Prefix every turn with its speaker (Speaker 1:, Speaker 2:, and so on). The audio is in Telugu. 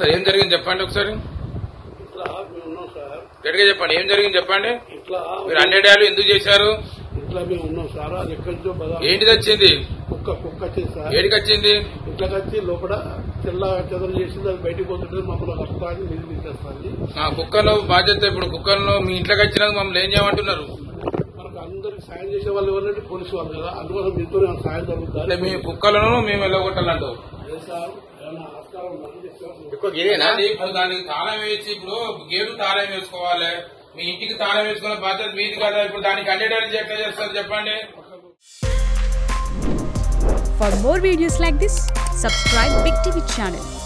Speaker 1: సార్ ఏం జరిగింది చెప్పండి ఒకసారి
Speaker 2: ఇట్లా మేము ఉన్నాం సార్
Speaker 1: గట్టిగా చెప్పండి ఏం జరిగింది చెప్పండి
Speaker 2: ఇట్లా
Speaker 1: మీరు హండ్రెడ్ ఎందుకు చేశారు
Speaker 2: ఇట్లా మేము ఉన్నాం సార్ అది ఎక్కడి నుంచో బజార్
Speaker 1: ఏంటిది వచ్చింది
Speaker 2: కుక్క కుక్క వచ్చింది సార్
Speaker 1: ఏడికి వచ్చింది
Speaker 2: ఇట్లా వచ్చి లోపల తెల్ల చెదలు చేసింది అది బయటికి పోతుంటే మమ్మల్ని కష్టాన్ని నిధి తీసేస్తుంది
Speaker 1: ఆ కుక్కను బాధ్యత ఇప్పుడు కుక్కను మీ ఇంట్లోకి వచ్చినందుకు మమ్మల్ని ఏం చేయమంటున్నారు
Speaker 2: మనకు అందరికి సాయం చేసే వాళ్ళు ఎవరంటే పోలీసు వాళ్ళు కదా అందుకోసం మీతో ఏమైనా సాయం
Speaker 1: అంటే
Speaker 2: జరుగుతుంది
Speaker 1: మీ కుక్కలను మేము వెళ్ళగొట్టాలంటావు
Speaker 2: ఏ సార్ ఏమైనా ఆస్కారం ఉందని చెప్పారు
Speaker 3: ఎక్కువ ఇదేనా
Speaker 1: అది ఇప్పుడు దానికి తాళం వేసి ఇప్పుడు గేటు తాళం వేసుకోవాలి మీ ఇంటికి తాళం వేసుకునే బాధ్యత మీది కదా ఇప్పుడు దానికి హండ్రెడ్ ఎట్లా చేస్తారు చెప్పండి
Speaker 4: For more videos like this, subscribe Big TV channel